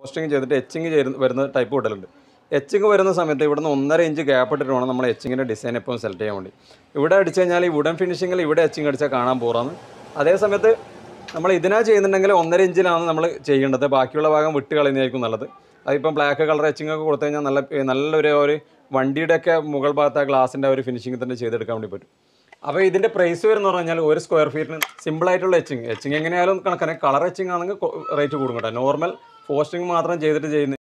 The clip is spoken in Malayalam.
പോസ്റ്റിംഗ് ചെയ്തിട്ട് എച്ചിങ് ചെയ്ത് വരുന്ന ടൈപ്പ് ഹോട്ടലുണ്ട് എച്ചിങ് വരുന്ന സമയത്ത് ഇവിടുന്ന് ഒന്നര ഇഞ്ച് ഗ്യാപ്പ് ഇട്ടിട്ട് വേണം നമ്മൾ എച്ചിങ്ങിൻ്റെ ഡിസൈൻ എപ്പോഴും സെലക്ട് ചെയ്യാൻ വേണ്ടി ഇവിടെ അടിച്ചു കഴിഞ്ഞാൽ ഈ വുഡൻ ഫിനിഷിങ്ങിൽ ഇവിടെ എച്ചിങ് അടിച്ചാൽ കാണാൻ പോറാന്ന് അതേ സമയത്ത് നമ്മൾ ഇതിനാ ചെയ്യുന്നുണ്ടെങ്കിൽ ഒന്നര ഇഞ്ചിലാണ് നമ്മൾ ചെയ്യേണ്ടത് ബാക്കിയുള്ള ഭാഗം വിട്ട് കളയുന്നതായിരിക്കും നല്ലത് അതിപ്പം ബ്ലാക്ക് കളർ എച്ചിങ് ഒക്കെ കൊടുത്തു കഴിഞ്ഞാൽ നല്ല നല്ലൊരു ഒരു വണ്ടിയുടെയൊക്കെ മുകൾ ഭാഗത്ത് ആ ഗ്ലാസിൻ്റെ ഒരു ഫിനിഷിംഗ് തന്നെ ചെയ്തെടുക്കാൻ വേണ്ടി പറ്റും അപ്പോൾ ഇതിൻ്റെ പ്രൈസ് വരുന്ന പറഞ്ഞാൽ ഒരു സ്ക്വയർ ഫീറ്റിന് സിമ്പിൾ ആയിട്ടുള്ള എച്ചിങ് എച്ചിങ് എങ്ങനെയായാലും കണക്കാണ് കളർ എച്ചിങ് ആണെങ്കിൽ റേറ്റ് കൂടും കേട്ടോ നോർമൽ പോസ്റ്റിംഗ് മാത്രം ചെയ്തിട്ട് ചെയ്യുന്ന